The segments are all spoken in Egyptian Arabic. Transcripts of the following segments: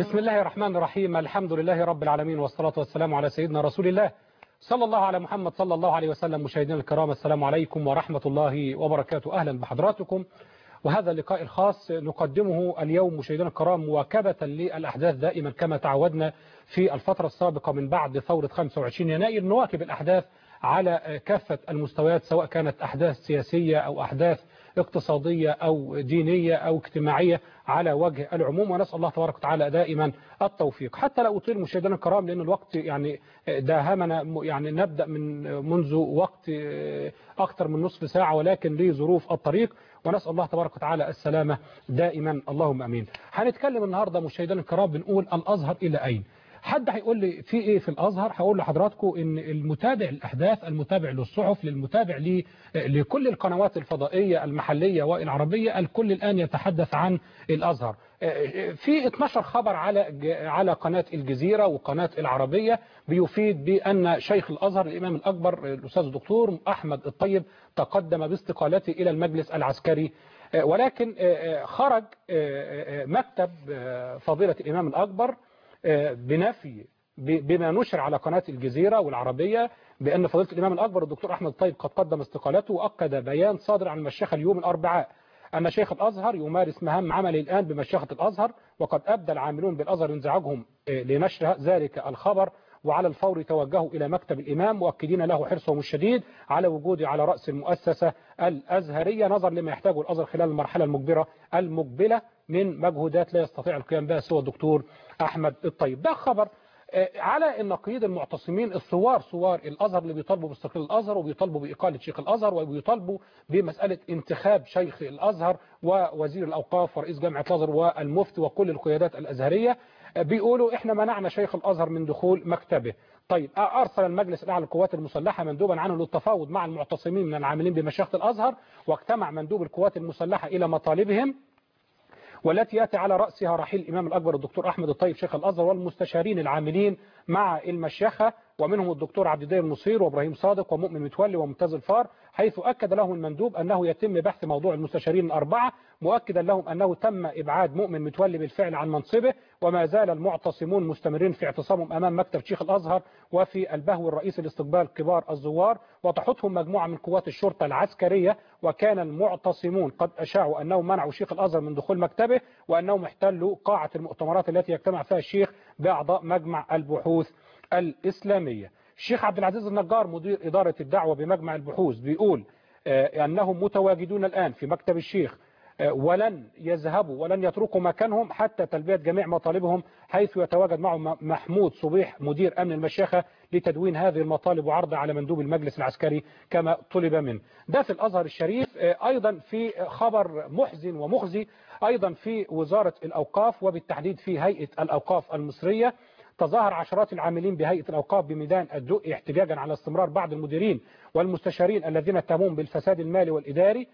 بسم الله الرحمن الرحيم الحمد لله رب العالمين والصلاة والسلام على سيدنا رسول الله صلى الله على محمد صلى الله عليه وسلم مشاهدينا الكرام السلام عليكم ورحمة الله وبركاته أهلا بحضراتكم وهذا اللقاء الخاص نقدمه اليوم مشاهدينا الكرام مواكبة للأحداث دائما كما تعودنا في الفترة السابقة من بعد ثورة 25 يناير نواكب الأحداث على كافة المستويات سواء كانت أحداث سياسية أو أحداث اقتصادية أو دينية أو اجتماعية على وجه العموم ونسأل الله تبارك وتعالى دائما التوفيق حتى لا أطيل مشاهدينا الكرام لأن الوقت يعني داهمنا يعني نبدأ من منذ وقت أكثر من نصف ساعة ولكن لظروف الطريق ونسأل الله تبارك وتعالى السلامة دائما اللهم أمين هنتكلم النهاردة مشاهدينا الكرام بنقول الأزهر إلى أين حد هيقول لي في ايه في الازهر هقول لحضراتكم ان المتابع الاحداث المتابع للصحف للمتابع لكل القنوات الفضائيه المحليه والعربيه الكل الان يتحدث عن الازهر في 12 خبر على على قناه الجزيره وقناه العربيه بيفيد بان شيخ الازهر الامام الاكبر الاستاذ الدكتور احمد الطيب تقدم باستقالته الى المجلس العسكري ولكن خرج مكتب فضيله الامام الاكبر بنفي بما نشر على قناة الجزيرة والعربية بأن فضيلة الإمام الأكبر الدكتور أحمد الطيب قد قدم استقالته وأكد بيان صادر عن المشيخة اليوم الأربعاء أن شيخ الأزهر يمارس مهام عمله الآن بمشيخة الأزهر وقد أبدى العاملون بالأزهر انزعاجهم لنشر ذلك الخبر وعلى الفور توجهوا إلى مكتب الإمام مؤكدين له حرصهم الشديد على وجوده على رأس المؤسسة الأزهرية نظرا لما يحتاجه الأزهر خلال المرحلة المجبرة المقبلة من مجهودات لا يستطيع القيام بها سوى الدكتور أحمد الطيب ده خبر على النقيض المعتصمين الثوار ثوار الازهر اللي بيطالبوا باستقلال الازهر وبيطالبوا باقاله شيخ الازهر وبيطالبوا بمساله انتخاب شيخ الازهر ووزير الاوقاف ورئيس جامعه الازهر والمفتي وكل القيادات الازهريه بيقولوا احنا منعنا شيخ الازهر من دخول مكتبه طيب ارسل المجلس الاعلى للقوات المسلحه مندوبا عنه للتفاوض مع المعتصمين من العاملين بمشيخه الازهر واجتمع مندوب القوات المسلحه الى مطالبهم والتي ياتي على رأسها رحيل الإمام الأكبر الدكتور أحمد الطيب شيخ الأزهر والمستشارين العاملين مع المشيخة ومنهم الدكتور عبد الداير المصير وابراهيم صادق ومؤمن متولي وممتاز الفار حيث أكد لهم المندوب أنه يتم بحث موضوع المستشارين الأربعة مؤكدا لهم أنه تم إبعاد مؤمن متولي بالفعل عن منصبه وما زال المعتصمون مستمرين في اعتصامهم أمام مكتب شيخ الأزهر وفي البهو الرئيسي لاستقبال كبار الزوار وتحطهم مجموعة من قوات الشرطة العسكرية وكان المعتصمون قد أشاعوا أنهم منعوا شيخ الأزهر من دخول مكتبه وأنهم احتلوا قاعة المؤتمرات التي يجتمع فيها الشيخ بأعضاء مجمع البحوث الإسلامية الشيخ عبد العزيز النجار مدير إدارة الدعوة بمجمع البحوث بيقول أنهم متواجدون الآن في مكتب الشيخ ولن يذهبوا ولن يتركوا مكانهم حتى تلبية جميع مطالبهم حيث يتواجد معهم محمود صبيح مدير أمن المشيخة لتدوين هذه المطالب وعرضها على مندوب المجلس العسكري كما طلب منه ده في الأزهر الشريف أيضا في خبر محزن ومخزي أيضا في وزارة الأوقاف وبالتحديد في هيئة الأوقاف المصرية تظاهر عشرات العاملين بهيئة الأوقاف بميدان الدقي احتجاجا على استمرار بعض المديرين والمستشارين الذين اتهموهم بالفساد المالي والإداري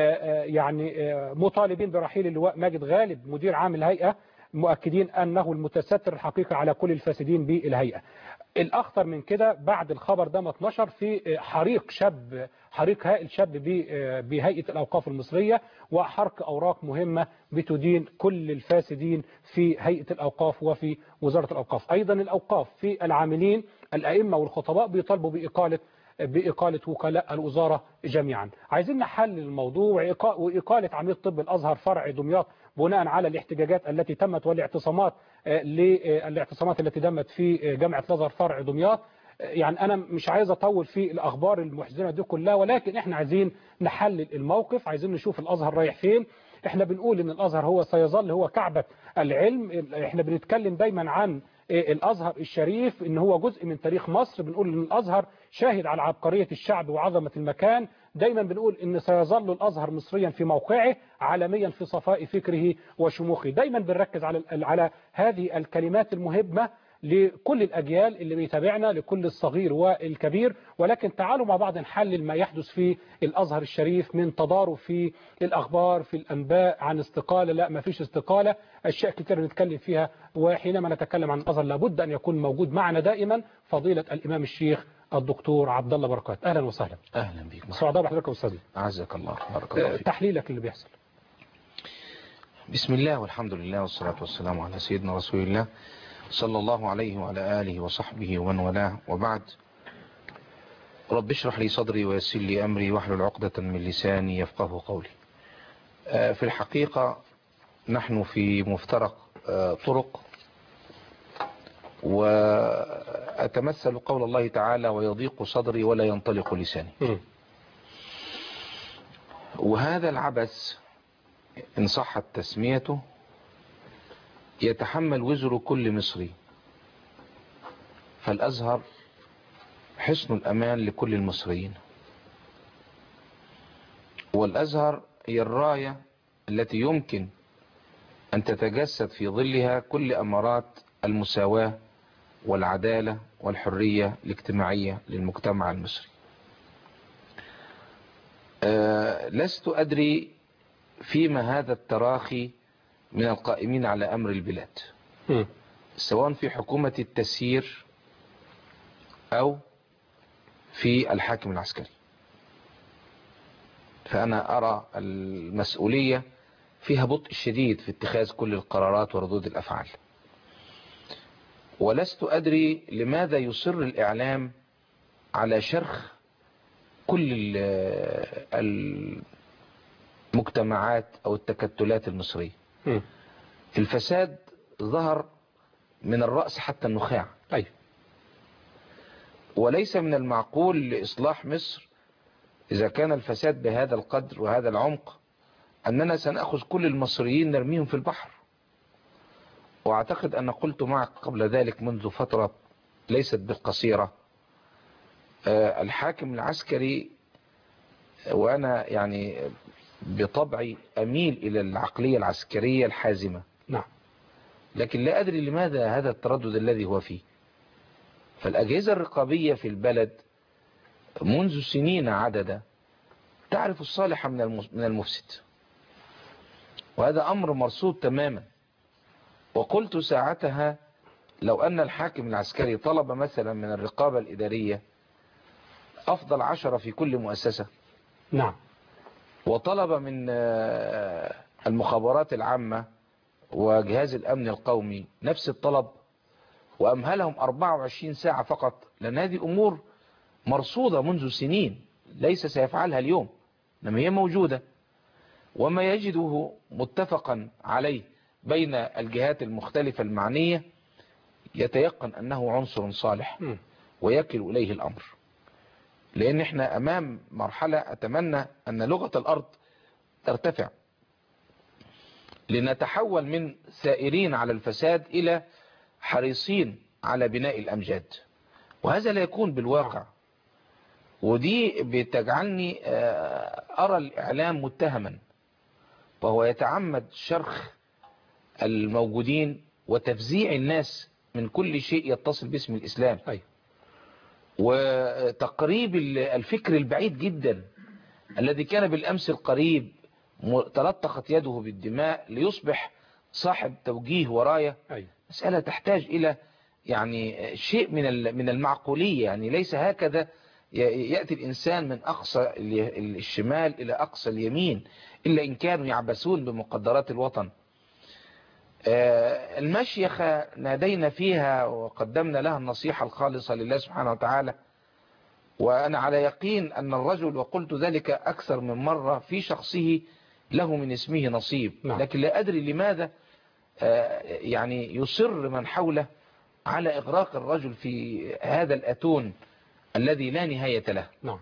يعني مطالبين برحيل اللواء ماجد غالب مدير عام الهيئة مؤكدين أنه المتستر الحقيقي على كل الفاسدين بالهيئة الأخطر من كده بعد الخبر ده ما اتنشر في حريق شاب حريق هائل شاب بهيئة الأوقاف المصرية وحرق أوراق مهمة بتدين كل الفاسدين في هيئة الأوقاف وفي وزارة الأوقاف أيضا الأوقاف في العاملين الأئمة والخطباء بيطالبوا بإقالة بإقالة وكلاء الوزارة جميعا عايزين نحلل الموضوع وإقالة عميد طب الأزهر فرع دمياط بناء على الاحتجاجات التي تمت والاعتصامات للاعتصامات التي تمت في جامعة الأزهر فرع دمياط يعني أنا مش عايز أطول في الأخبار المحزنة دي كلها ولكن إحنا عايزين نحلل الموقف عايزين نشوف الأزهر رايح فين إحنا بنقول إن الأزهر هو سيظل هو كعبة العلم إحنا بنتكلم دايما عن الأزهر الشريف إن هو جزء من تاريخ مصر بنقول إن الأزهر شاهد على عبقرية الشعب وعظمة المكان دايما بنقول إن سيظل الأزهر مصريا في موقعه عالميا في صفاء فكره وشموخه دايما بنركز على على هذه الكلمات المهمة لكل الأجيال اللي بيتابعنا لكل الصغير والكبير ولكن تعالوا مع بعض نحلل ما يحدث في الأزهر الشريف من تضارب في الأخبار في الأنباء عن استقالة لا ما فيش استقالة أشياء كتير نتكلم فيها وحينما نتكلم عن الأزهر لابد أن يكون موجود معنا دائما فضيلة الإمام الشيخ الدكتور عبد الله بركات أهلا وسهلا أهلا بك سعداء بحضرتك أستاذي عزك الله بارك الله فيك تحليلك اللي بيحصل بسم الله والحمد لله والصلاة والسلام على سيدنا رسول الله صلى الله عليه وعلى آله وصحبه ومن والاه وبعد رب اشرح لي صدري ويسر لي أمري واحلل عقدة من لساني يفقه قولي في الحقيقة نحن في مفترق طرق وأتمثل قول الله تعالى ويضيق صدري ولا ينطلق لساني وهذا العبث إن صحت تسميته يتحمل وزر كل مصري فالأزهر حسن الأمان لكل المصريين والأزهر هي الراية التي يمكن أن تتجسد في ظلها كل أمارات المساواة والعدالة والحرية الاجتماعية للمجتمع المصري أه لست أدري فيما هذا التراخي من القائمين على أمر البلاد م. سواء في حكومة التسيير أو في الحاكم العسكري فأنا أرى المسؤولية فيها بطء شديد في اتخاذ كل القرارات وردود الأفعال ولست أدري لماذا يصر الإعلام على شرخ كل المجتمعات أو التكتلات المصرية م. الفساد ظهر من الرأس حتى النخاع أي وليس من المعقول لإصلاح مصر إذا كان الفساد بهذا القدر وهذا العمق أننا سنأخذ كل المصريين نرميهم في البحر وأعتقد أن قلت معك قبل ذلك منذ فترة ليست بالقصيرة الحاكم العسكري وأنا يعني بطبعي أميل إلى العقلية العسكرية الحازمة نعم لكن لا أدري لماذا هذا التردد الذي هو فيه فالأجهزة الرقابية في البلد منذ سنين عددة تعرف الصالح من المفسد وهذا أمر مرصود تماما وقلت ساعتها لو أن الحاكم العسكري طلب مثلا من الرقابة الإدارية أفضل عشرة في كل مؤسسة نعم وطلب من المخابرات العامة وجهاز الأمن القومي نفس الطلب وأمهلهم 24 ساعة فقط لأن هذه أمور مرصودة منذ سنين ليس سيفعلها اليوم إنما هي موجودة وما يجده متفقا عليه بين الجهات المختلفة المعنية يتيقن أنه عنصر صالح م. ويكل إليه الأمر لأن احنا أمام مرحلة أتمنى أن لغة الأرض ترتفع لنتحول من سائرين على الفساد إلى حريصين على بناء الأمجاد وهذا لا يكون بالواقع ودي بتجعلني أرى الإعلام متهما وهو يتعمد شرخ الموجودين وتفزيع الناس من كل شيء يتصل باسم الإسلام أي وتقريب الفكر البعيد جدا الذي كان بالأمس القريب تلطخت يده بالدماء ليصبح صاحب توجيه وراية أي مسألة تحتاج إلى يعني شيء من من المعقولية يعني ليس هكذا يأتي الإنسان من أقصى الشمال إلى أقصى اليمين إلا إن كانوا يعبثون بمقدرات الوطن المشيخة نادينا فيها وقدمنا لها النصيحة الخالصة لله سبحانه وتعالى وأنا على يقين أن الرجل وقلت ذلك أكثر من مرة في شخصه له من اسمه نصيب نعم. لكن لا أدري لماذا يعني يصر من حوله على إغراق الرجل في هذا الأتون الذي لا نهاية له نعم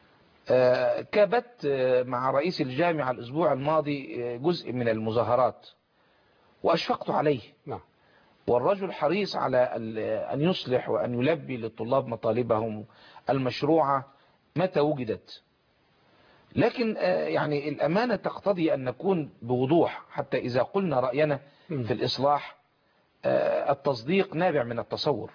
كابت مع رئيس الجامعة الأسبوع الماضي جزء من المظاهرات وأشفقت عليه نعم والرجل حريص على أن يصلح وأن يلبي للطلاب مطالبهم المشروعة متى وجدت لكن يعني الأمانة تقتضي أن نكون بوضوح حتى إذا قلنا رأينا في الإصلاح التصديق نابع من التصور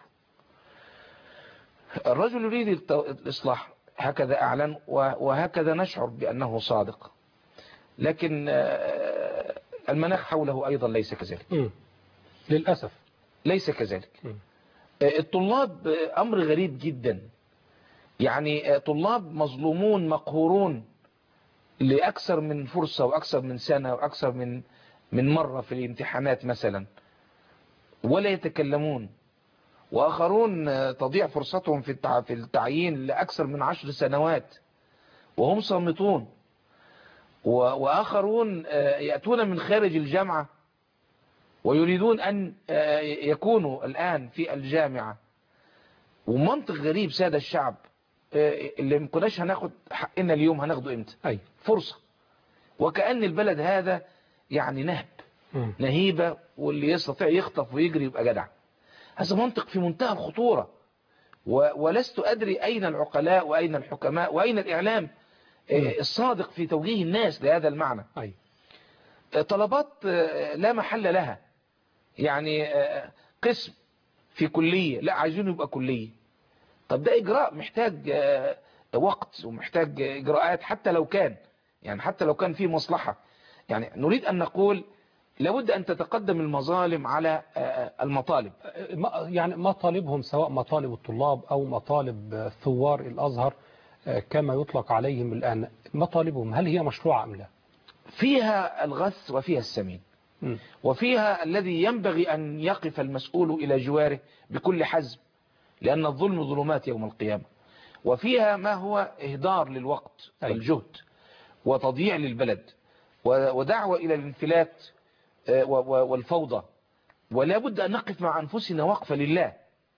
الرجل يريد الإصلاح هكذا أعلن وهكذا نشعر بأنه صادق لكن المناخ حوله أيضا ليس كذلك م. للأسف ليس كذلك م. الطلاب أمر غريب جدا يعني طلاب مظلومون مقهورون لأكثر من فرصة وأكثر من سنة وأكثر من من مرة في الامتحانات مثلا ولا يتكلمون وآخرون تضيع فرصتهم في التع- في التعيين لأكثر من عشر سنوات وهم صامتون و- وآخرون آه، يأتون من خارج الجامعة ويريدون أن آه، يكونوا الآن في الجامعة ومنطق غريب سادة الشعب آه، اللي ما كناش هناخد حقنا اليوم هناخده امتى أي فرصة وكأن البلد هذا يعني نهب مم. نهيبة واللي يستطيع يخطف ويجري يبقى جدع هذا منطق في منتهى الخطورة و- ولست أدري أين العقلاء وأين الحكماء وأين الإعلام آه، مم. الصادق في توجيه الناس لهذا المعنى أي آه، طلبات آه، لا محل لها يعني آه، قسم في كلية لا عايزين يبقى كلية طب ده إجراء محتاج آه، وقت ومحتاج إجراءات حتى لو كان يعني حتى لو كان في مصلحة يعني نريد أن نقول لابد أن تتقدم المظالم على آه، المطالب ما- يعني مطالبهم سواء مطالب الطلاب أو مطالب ثوار الأزهر آه، كما يطلق عليهم الآن مطالبهم هل هي مشروعة أم لا فيها الغث وفيها السمين مم. وفيها الذي ينبغي أن يقف المسؤول إلى جواره بكل حزم لأن الظلم ظلمات يوم القيامة وفيها ما هو إهدار للوقت أي. والجهد وتضييع للبلد و- ودعوة إلى الانفلات آه، و- و- والفوضى ولا بد أن نقف مع أنفسنا وقفة لله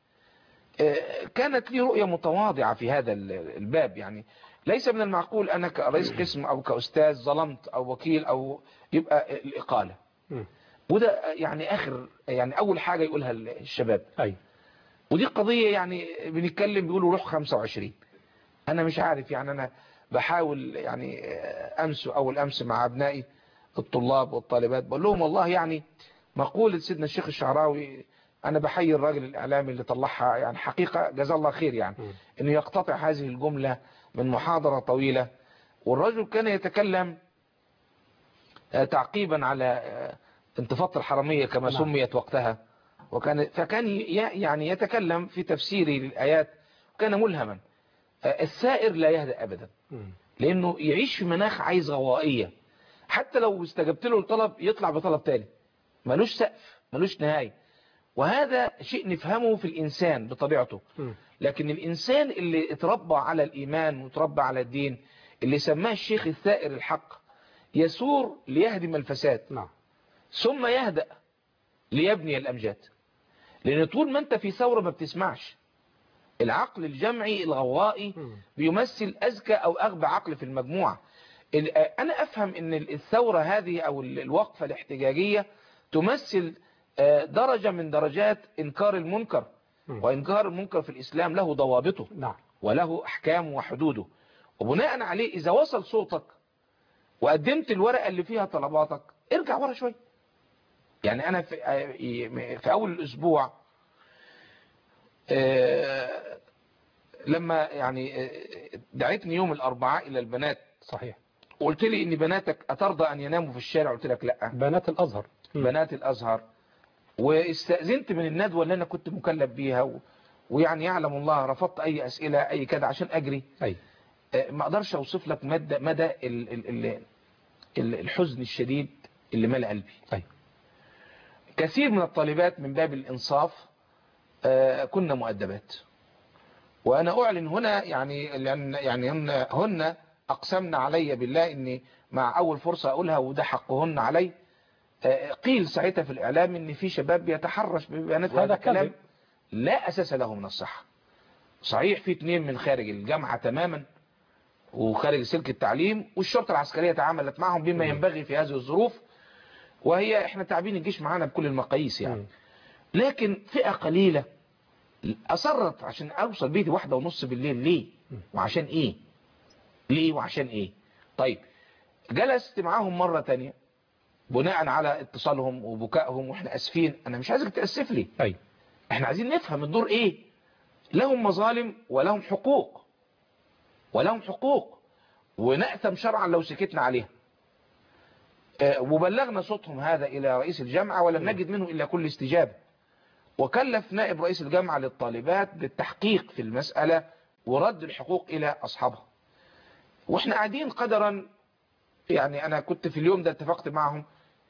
آه، كانت لي رؤية متواضعة في هذا ال- الباب يعني ليس من المعقول أنا كرئيس قسم أو كأستاذ ظلمت أو وكيل أو يبقى الإقالة مم. وده يعني آخر يعني أول حاجة يقولها الشباب أي ودي قضية يعني بنتكلم بيقولوا روح 25 أنا مش عارف يعني أنا بحاول يعني أمس أول أمس مع أبنائي الطلاب والطالبات بقول لهم والله يعني مقولة سيدنا الشيخ الشعراوي أنا بحيي الراجل الإعلامي اللي طلعها يعني حقيقة جزاه الله خير يعني مم. إنه يقتطع هذه الجملة من محاضرة طويلة والرجل كان يتكلم آه، تعقيبا على آه، انتفاضة الحرمية كما نعم. سميت وقتها وكان فكان ي- يعني يتكلم في تفسيره للآيات وكان ملهما آه، السائر لا يهدأ أبدا مم. لأنه يعيش في مناخ عايز غوائية حتى لو استجبت له الطلب يطلع بطلب تاني ملوش سقف ملوش نهاية وهذا شيء نفهمه في الإنسان بطبيعته مم. لكن الإنسان اللي اتربى على الإيمان وتربى على الدين اللي سماه الشيخ الثائر الحق يسور ليهدم الفساد نعم ثم يهدأ ليبني الأمجاد لأن طول ما أنت في ثورة ما بتسمعش العقل الجمعي الغوائي مم. بيمثل أذكى أو أغبى عقل في المجموعة ال- أنا أفهم أن الثورة هذه أو ال- الوقفة الاحتجاجية تمثل آه، درجة من درجات إنكار المنكر مم. وإنكار المنكر في الإسلام له ضوابطه نعم وله أحكامه وحدوده وبناء عليه إذا وصل صوتك وقدمت الورقة اللي فيها طلباتك ارجع ورا شوية يعني أنا في, آه، في أول الأسبوع آه، لما يعني آه، دعيتني يوم الأربعاء إلى البنات صحيح وقلت لي إن بناتك أترضى أن يناموا في الشارع قلت لك لا بنات الأزهر مم. بنات الأزهر واستأذنت من الندوة اللي أنا كنت مكلف بيها و... ويعني يعلم الله رفضت أي أسئلة أي كده عشان أجري أي آه، ما أقدرش أوصف لك مدى, مدى ال... ال... ال... ال- الحزن الشديد اللي ملأ قلبي أي كثير من الطالبات من باب الإنصاف آه، كنا مؤدبات وأنا أعلن هنا يعني لأن يعني هن, هن أقسمن علي بالله إني مع أول فرصة أقولها وده حقهن علي آه، قيل ساعتها في الإعلام إن في شباب بيتحرش ببيانات هذا وهذا كلام كذب. لا أساس له من الصحة صحيح في اتنين من خارج الجامعة تماما وخارج سلك التعليم والشرطة العسكرية تعاملت معهم بما ينبغي في هذه الظروف وهي احنا تعبين الجيش معانا بكل المقاييس يعني مم. لكن فئة قليلة أصرت عشان أوصل بيتي واحدة ونص بالليل ليه وعشان إيه ليه وعشان إيه طيب جلست معاهم مرة تانية بناء على اتصالهم وبكائهم واحنا اسفين انا مش عايزك تأسف لي أي احنا عايزين نفهم الدور ايه لهم مظالم ولهم حقوق ولهم حقوق ونأثم شرعا لو سكتنا عليها آه، وبلغنا صوتهم هذا إلى رئيس الجامعة ولم نجد منه إلا كل استجابة وكلف نائب رئيس الجامعة للطالبات بالتحقيق في المسألة ورد الحقوق إلى أصحابها واحنا قاعدين قدرا يعني أنا كنت في اليوم ده اتفقت معهم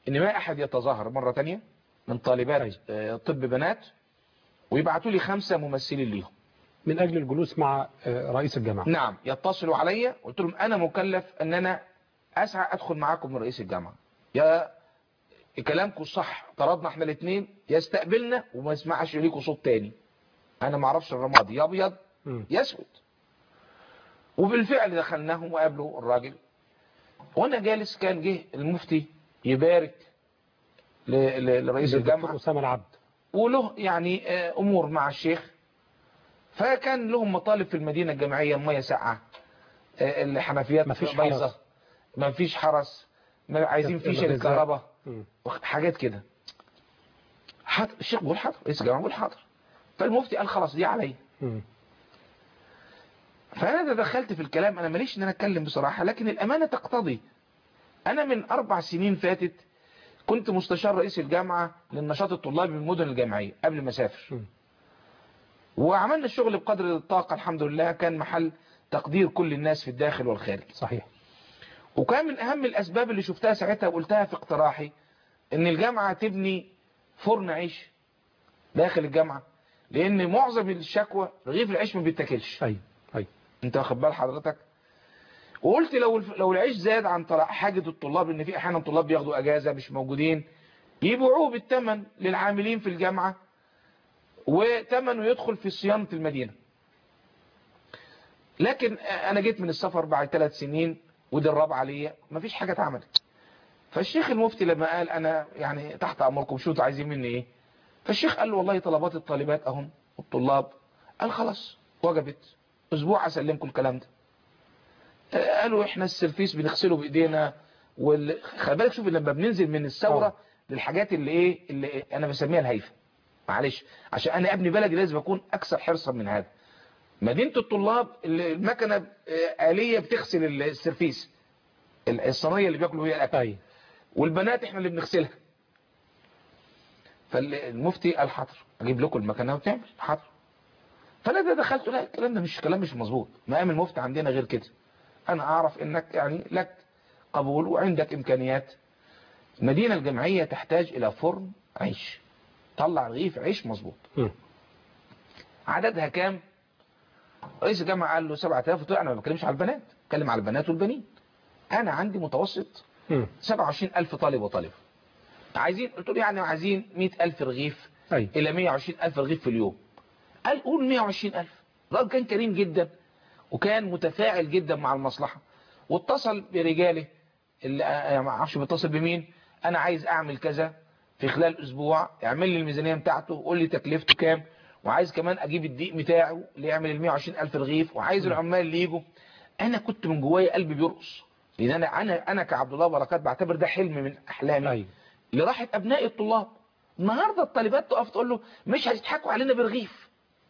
ان ما احد يتظاهر مرة تانية من طالبات أيوة. آه، طب بنات ويبعتوا لي خمسة ممثلين ليهم من أجل الجلوس مع آه، رئيس الجامعة نعم يتصلوا عليا قلت لهم انا مكلف ان انا اسعى ادخل معاكم من رئيس الجامعة يا كلامكم صح طردنا احنا الاثنين يستقبلنا وما يسمعش ليكم صوت تاني انا ما اعرفش الرمادي يا ابيض مم. يسود وبالفعل دخلناهم وقابلوا الراجل وانا جالس كان جه المفتي يبارك ل- ل- لرئيس الدكتور الجامعة أسامة العبد وله يعني آه، امور مع الشيخ فكان لهم مطالب في المدينة الجامعية مية ساقعة آه، الحنفيات مفيش بايظة حرس. ما فيش حرس ما عايزين فيشة الغذاء. للكهرباء مم. حاجات كده حاضر الشيخ بيقول حاضر رئيس الجامعة بيقول حاضر فالمفتي قال خلاص دي عليا مم. فانا تدخلت في الكلام انا ماليش ان انا اتكلم بصراحة لكن الامانة تقتضي انا من اربع سنين فاتت كنت مستشار رئيس الجامعة للنشاط الطلابي بالمدن الجامعية قبل ما اسافر مم. وعملنا الشغل بقدر الطاقة الحمد لله كان محل تقدير كل الناس في الداخل والخارج صحيح وكان من اهم الاسباب اللي شفتها ساعتها وقلتها في اقتراحي ان الجامعة تبني فرن عيش داخل الجامعة لان معظم الشكوى رغيف العيش ما بيتاكلش أي أي انت واخد بال حضرتك وقلت لو لو العيش زاد عن طلع حاجة الطلاب ان في احيانا طلاب بياخدوا اجازة مش موجودين يبيعوه بالثمن للعاملين في الجامعة وثمنه يدخل في صيانة المدينة لكن انا جيت من السفر بعد ثلاث سنين ودي الرابعة ليا مفيش حاجة اتعملت فالشيخ المفتي لما قال انا يعني تحت امركم شو انتوا عايزين مني ايه فالشيخ قال له والله طلبات الطالبات اهم والطلاب قال خلاص وجبت اسبوع اسلمكم الكلام ده آه، قالوا احنا السرفيس بنغسله بايدينا وال... خلي بالك شوف لما بننزل من الثوره آه. للحاجات اللي ايه اللي إيه؟ انا بسميها الهيفه معلش عشان انا ابني بلدي لازم اكون اكثر حرصا من هذا مدينه الطلاب اللي المكنه آه، آلية بتغسل السرفيس الصينيه اللي بياكلوا فيها الاكل أي والبنات احنا اللي بنغسلها فالمفتي قال حاضر اجيب لكم المكنه وتعمل حاضر فانا ده دخلت لا الكلام ده مش كلام مش مظبوط مقام المفتي عندنا غير كده انا اعرف انك يعني لك قبول وعندك امكانيات المدينه الجامعيه تحتاج الى فرن عيش طلع رغيف عيش مظبوط مم. عددها كام رئيس الجامعه قال له 7000 قلت له انا ما بتكلمش على البنات بتكلم على البنات والبنين انا عندي متوسط مم. 27000 طالب وطالبة عايزين قلت له يعني عايزين 100000 رغيف أي إلى 120000 رغيف في اليوم قال قول 120000 الراجل كان كريم جدا وكان متفاعل جدا مع المصلحة واتصل برجاله اللي أنا ما اعرفش بيتصل بمين انا عايز اعمل كذا في خلال اسبوع اعمل لي الميزانية بتاعته وقول لي تكلفته كام وعايز كمان اجيب الدقيق بتاعه اللي يعمل ال 120000 رغيف وعايز العمال اللي يجوا انا كنت من جوايا قلبي بيرقص لان انا انا انا كعبد الله بركات بعتبر ده حلم من احلامي أي لراحة أبناء الطلاب النهاردة الطالبات تقف تقول له مش هتضحكوا علينا برغيف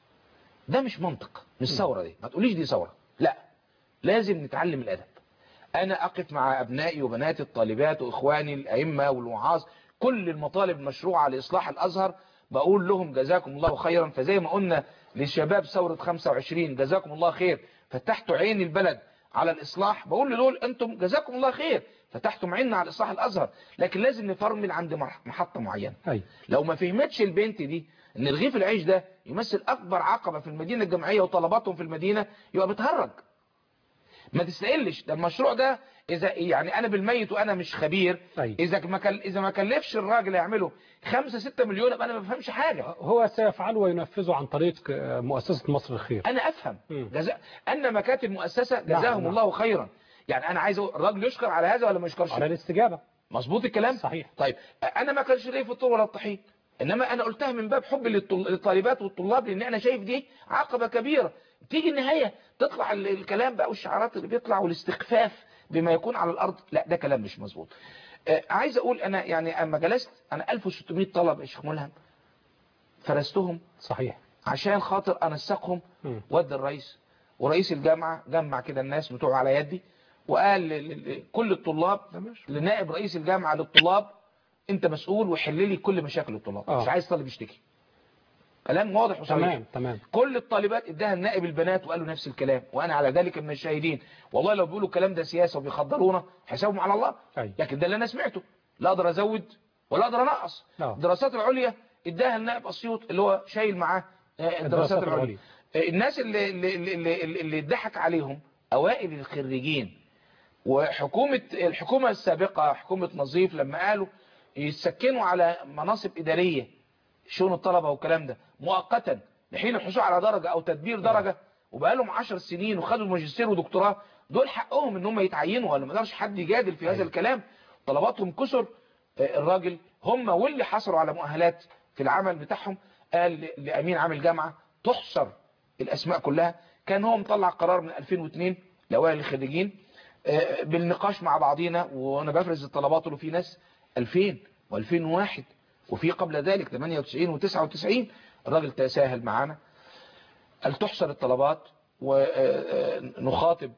ده مش منطق مش ثورة دي ما تقوليش دي ثورة لا لازم نتعلم الأدب أنا أقف مع أبنائي وبناتي الطالبات وإخواني الأئمة والوعاظ كل المطالب المشروعة لإصلاح الأزهر بقول لهم جزاكم الله خيرا فزي ما قلنا للشباب ثورة 25 جزاكم الله خير فتحتوا عين البلد على الإصلاح بقول لدول أنتم جزاكم الله خير فتحتم عيننا على إصلاح الأزهر لكن لازم نفرمل عند مح- محطة معينة أي لو ما فهمتش البنت دي ان رغيف العيش ده يمثل اكبر عقبة في المدينة الجامعية وطلباتهم في المدينة يبقى بتهرج ما تستقلش ده المشروع ده اذا يعني انا بالميت وانا مش خبير أي اذا ما كل اذا ما كلفش الراجل يعمله 5 6 مليون يبقى انا ما بفهمش حاجة هو سيفعله وينفذه عن طريق آه، مؤسسة مصر الخير انا افهم مم. جزاء ان مكاتب المؤسسة نعم، جزاهم نعم. الله خيرا يعني انا عايز أقول الراجل يشكر على هذا ولا ما يشكرش على الاستجابة مظبوط الكلام صحيح طيب انا ما كانش ليا في الطول ولا الطحين انما انا قلتها من باب حب للطل- للطالبات والطلاب لان انا شايف دي عقبة كبيرة تيجي النهاية تطلع ال- الكلام بقى والشعارات اللي بيطلع والاستخفاف بما يكون على الارض لا ده كلام مش مظبوط آه، عايز اقول انا يعني اما جلست انا 1600 طلب يا شيخ ملهم فرستهم صحيح عشان خاطر انسقهم مم. ودي الرئيس ورئيس الجامعة جمع كده الناس بتوع على يدي وقال ل- ل- لكل الطلاب لنائب رئيس الجامعة للطلاب انت مسؤول وحل لي كل مشاكل الطلاب آه. مش عايز طالب يشتكي كلام واضح وصريح تمام تمام كل الطالبات اداها النائب البنات وقالوا نفس الكلام وانا على ذلك من الشاهدين والله لو بيقولوا الكلام ده سياسة وبيخدرونا حسابهم على الله أي لكن ده اللي انا سمعته لا اقدر ازود ولا اقدر انقص نعم. الدراسات العليا اداها النائب اسيوط اللي هو شايل معاه آه، الدراسات العليا آه، الناس اللي اللي اللي, اللي, اللي اتضحك عليهم اوائل الخريجين وحكومة الحكومة السابقة حكومة نظيف لما قالوا يسكنوا على مناصب إدارية شؤون الطلبة والكلام ده مؤقتا لحين الحصول على درجة أو تدبير درجة وبقى لهم 10 سنين وخدوا ماجستير ودكتوراه دول حقهم ان هم يتعينوا ولا ما يقدرش حد يجادل في هذا أيوة. الكلام طلباتهم كسر آه، الراجل هم واللي حصلوا على مؤهلات في العمل بتاعهم قال ل- لأمين عام الجامعة تحصر الأسماء كلها كان هو مطلع قرار من 2002 لأوائل الخريجين آه، بالنقاش مع بعضينا وانا بفرز الطلبات له في ناس 2000 و2001 وفي قبل ذلك 98 و99 الراجل تساهل معانا قال تحصر الطلبات ونخاطب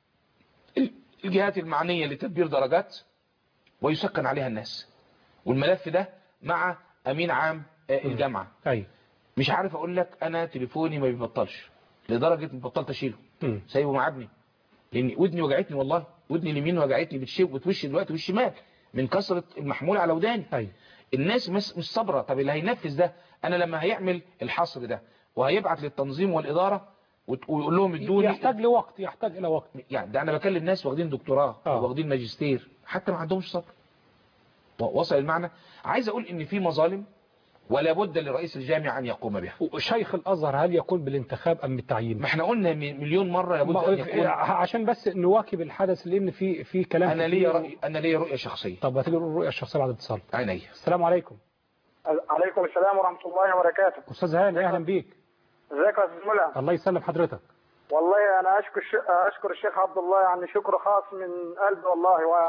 الجهات المعنية لتدبير درجات ويسكن عليها الناس والملف ده مع أمين عام آه، الجامعة ايوه مش عارف أقول لك أنا تليفوني ما بيبطلش لدرجة ما بطلت أشيله مم. سايبه مع ابني لان ودني وجعتني والله ودني اليمين وجعتني بتشيب وتوش دلوقتي والشمال من كثره المحمول على وداني ايوه الناس مش مش صابره طب اللي هينفذ ده انا لما هيعمل الحصر ده وهيبعت للتنظيم والاداره وت- ويقول لهم ادوني يحتاج لوقت يحتاج الى وقت يعني ده انا بكلم ناس واخدين دكتوراه آه. واخدين ماجستير حتى ما عندهمش صبر و- وصل المعنى عايز اقول ان في مظالم ولا بد لرئيس الجامعه ان يقوم بها شيخ الازهر هل يكون بالانتخاب ام بالتعيين ما احنا قلنا م- مليون مره لابد ما- ان يكون عشان بس نواكب الحدث لان في في كلام انا كتير. ليا راي انا ليا رؤيه شخصيه طب هتيجي الرؤيه الشخصيه بعد الاتصال عينيا السلام عليكم عليكم السلام ورحمة الله وبركاته استاذ هاني اهلا بيك ازيك يا استاذ ملهم الله يسلم حضرتك والله انا اشكر الش... اشكر الشيخ عبد الله يعني شكر خاص من قلبي والله و...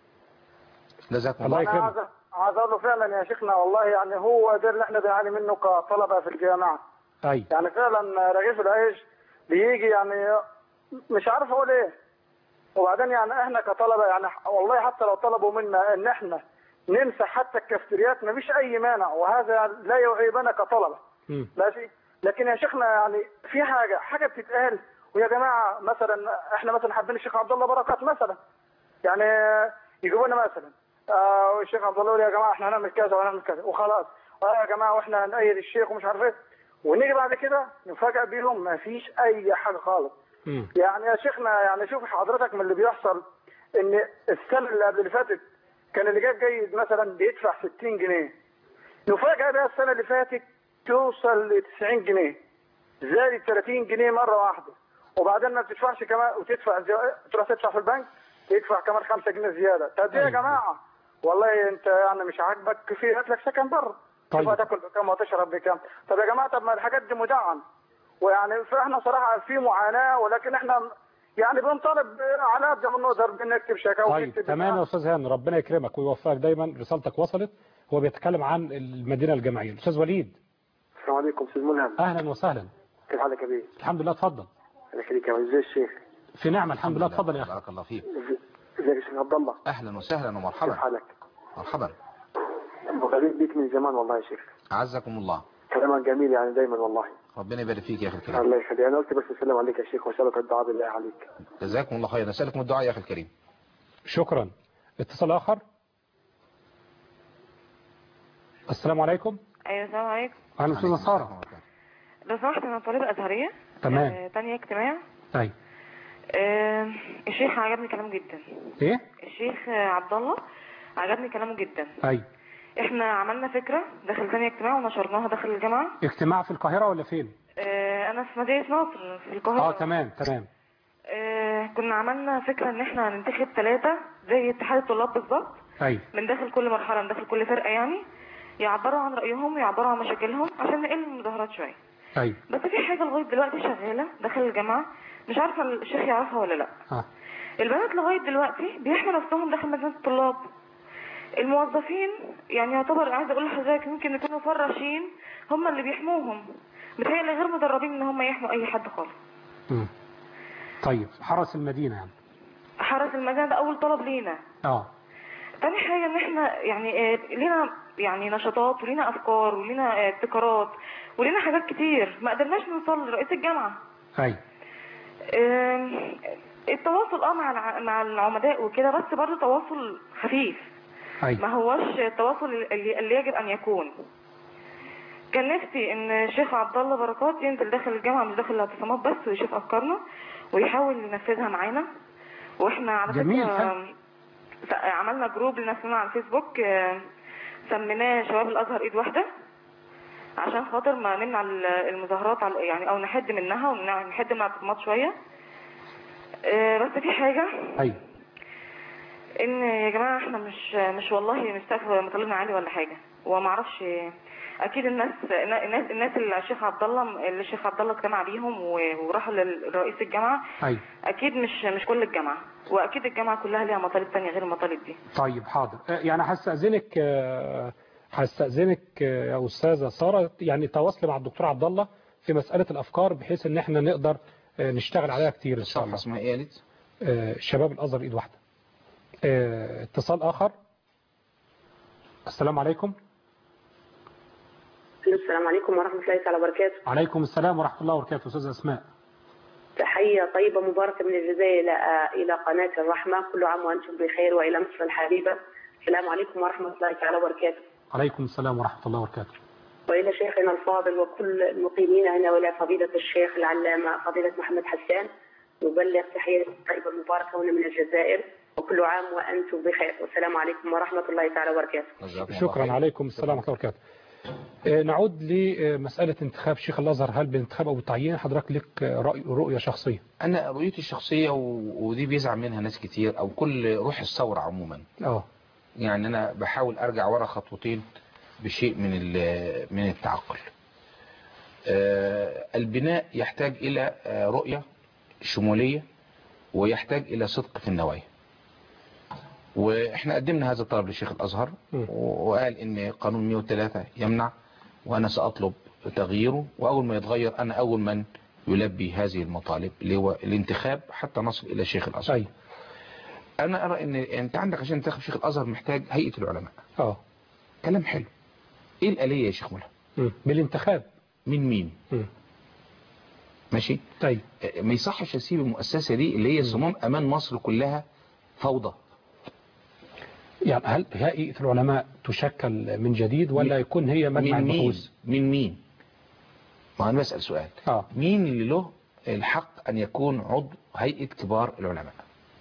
جزاكم الله الله انا يكرمك عايز عايز اقول له فعلا يا شيخنا والله يعني هو ده اللي احنا بنعاني منه كطلبة في الجامعة ايوه يعني فعلا رغيف العيش بيجي يعني مش عارف اقول ايه وبعدين يعني احنا كطلبة يعني والله حتى لو طلبوا منا ان احنا نمسح حتى الكافتريات مفيش اي مانع وهذا لا يعيبنا كطلبة مم. ماشي لكن يا شيخنا يعني في حاجة حاجة بتتقال ويا جماعة مثلا احنا مثلا حابين الشيخ عبد الله بركات مثلا يعني يجيبوا لنا مثلا آه الشيخ عبد الله يقول يا جماعة احنا هنعمل كذا وهنعمل كذا وخلاص اه يا جماعة واحنا هنأيد الشيخ ومش عارف ايه ونيجي بعد كده نفاجئ بيهم ما فيش اي حاجة خالص مم. يعني يا شيخنا يعني شوف حضرتك من اللي بيحصل ان السنة اللي قبل اللي فاتت كان اللي جاب جيد مثلا بيدفع 60 جنيه نفاجأ بقى السنة اللي فاتت توصل ل 90 جنيه زادت 30 جنيه مرة واحدة وبعدين ما بتدفعش كمان وتدفع زي... تروح تدفع في البنك تدفع كمان 5 جنيه زيادة طب ايه يا أيوة. جماعة والله انت يعني مش عاجبك في هات لك سكن بره طيب. شوف هتاكل بكام وتشرب بكام طب يا جماعة طب ما الحاجات دي مدعم ويعني فاحنا صراحة في معاناة ولكن احنا يعني بنطالب على قد ما نقدر بنكتب شكاوى طيب ونكتب تمام يا استاذ هاني ربنا يكرمك ويوفقك دايما رسالتك وصلت هو بيتكلم عن المدينه الجامعيه الاستاذ وليد السلام عليكم استاذ ملهم اهلا وسهلا كيف حالك يا بيه؟ الحمد لله اتفضل الله يخليك يا ازاي الشيخ؟ في نعمه الحمد لله اتفضل يا اخي بارك الله فيك ازيك يا شيخ عبد الله؟ اهلا وسهلا كيف ومرحبا حالك؟ مرحبا بغريب بيك من زمان والله يا شيخ اعزكم الله كلامك جميل يعني دايما والله ربنا يبارك فيك يا اخي الكريم الله يخليك انا قلت بس اسلم عليك يا شيخ واسالك الدعاء بالله عليك جزاكم الله خيرا نسالكم الدعاء يا اخي الكريم شكرا اتصال اخر السلام عليكم ايوه السلام عليكم اهلا استاذ ساره لو سمحت انا طالبه ازهريه تمام. آه، تانية اجتماع طيب آه، الشيخ عجبني كلامه جدا ايه الشيخ آه، عبد الله عجبني كلامه جدا طيب احنا عملنا فكره داخل تانية اجتماع ونشرناها داخل الجامعه اجتماع في القاهره ولا فين آه، انا في مدينه نصر في القاهره اه تمام تمام آه، كنا عملنا فكره ان احنا هننتخب ثلاثه زي اتحاد الطلاب بالظبط ايوه من داخل كل مرحله من داخل كل فرقه يعني يعبروا عن رايهم ويعبروا عن مشاكلهم عشان نقل المظاهرات شويه ايوه بس في حاجة لغاية دلوقتي شغالة داخل الجامعة مش عارفة الشيخ يعرفها ولا لا اه البنات لغاية دلوقتي بيحموا نفسهم داخل مدينة الطلاب الموظفين يعني يعتبر عايزة اقول لحضرتك ممكن يكونوا فراشين هم اللي بيحموهم متهيألي غير مدربين ان هم يحموا اي حد خالص مم. طيب حرس المدينه يعني حرس المدينة ده اول طلب لينا اه تاني حاجة ان احنا يعني آه، لينا يعني نشاطات ولينا افكار ولينا آه، ابتكارات ولينا حاجات كتير ما قدرناش نوصل لرئيس الجامعة ايوه آم، التواصل اه مع الع- مع العمداء وكده بس برضه تواصل خفيف أيوة. ما هوش التواصل اللي, اللي يجب ان يكون كان نفسي ان الشيخ عبد الله بركات ينزل داخل الجامعه مش داخل الاعتصامات بس ويشوف افكارنا ويحاول ينفذها معانا واحنا على جميل، فكره حلو. س- عملنا جروب لنفسنا على الفيسبوك آه، سميناه شباب الازهر ايد واحده عشان خاطر ما نمنع ال- المظاهرات على يعني او نحد منها ونحد من الاعتصامات شويه آه، بس في حاجه أيوة ان يا جماعه احنا مش مش والله مش سقف مطالبنا عالي ولا حاجه وما اعرفش اكيد الناس الناس الناس اللي الشيخ عبد الله اللي الشيخ عبد الله اجتمع بيهم و- وراحوا لرئيس الجامعه أيوة اكيد مش مش كل الجامعه واكيد الجامعه كلها ليها مطالب تانية غير المطالب دي طيب حاضر آه، يعني هستأذنك آه، هستأذنك آه، يا أستاذة سارة يعني تواصلي مع الدكتور عبد الله في مسألة الأفكار بحيث إن إحنا نقدر آه، نشتغل عليها كتير إن شاء الصفحة الله اسمها ايه قالت آه، شباب الأزهر إيد واحدة آه، اتصال آخر السلام عليكم السلام عليكم ورحمة الله تعالى وبركاته عليكم السلام ورحمة الله وبركاته أستاذة أسماء تحية طيبة مباركة من الجزائر إلى إلى قناة الرحمة كل عام وأنتم بخير وإلى مصر الحبيبة السلام عليكم ورحمة الله تعالى وبركاته عليكم السلام ورحمة الله وبركاته وإلى شيخنا الفاضل وكل المقيمين هنا وإلى فضيلة الشيخ العلامة فضيلة محمد حسان نبلغ تحية طيبة مباركة هنا من الجزائر وكل عام وأنتم بخير والسلام عليكم ورحمة الله تعالى وبركاته جزاكم الله شكرا خير. عليكم السلام ورحمة الله وبركاته آه، نعود لمسألة انتخاب شيخ الأزهر هل بالانتخاب أو بالتعيين حضرتك لك آه، رأي رؤية شخصية انا رؤيتي الشخصية و- ودي بيزعل منها ناس كتير او كل روح الثورة عموما اه يعني انا بحاول ارجع ورا خطوتين بشيء من ال- من التعقل آه، البناء يحتاج الى آه، رؤية شمولية ويحتاج الى صدق في النوايا واحنا قدمنا هذا الطلب لشيخ الازهر م. وقال ان قانون 103 يمنع وانا ساطلب تغييره واول ما يتغير انا اول من يلبي هذه المطالب اللي هو الانتخاب حتى نصل الى شيخ الازهر أي انا ارى ان انت عندك عشان تنتخب شيخ الازهر محتاج هيئة العلماء اه كلام حلو ايه الآلية يا شيخ ملهم مم. بالانتخاب من مين مم. ماشي طيب آه، ما يصحش اسيب المؤسسة دي اللي هي صمام امان مصر كلها فوضى يعني هل هيئة العلماء تشكل من جديد ولا يكون هي مجمع من مين البحوث من مين ما انا بسأل سؤال اه مين اللي له الحق ان يكون عضو هيئة كبار العلماء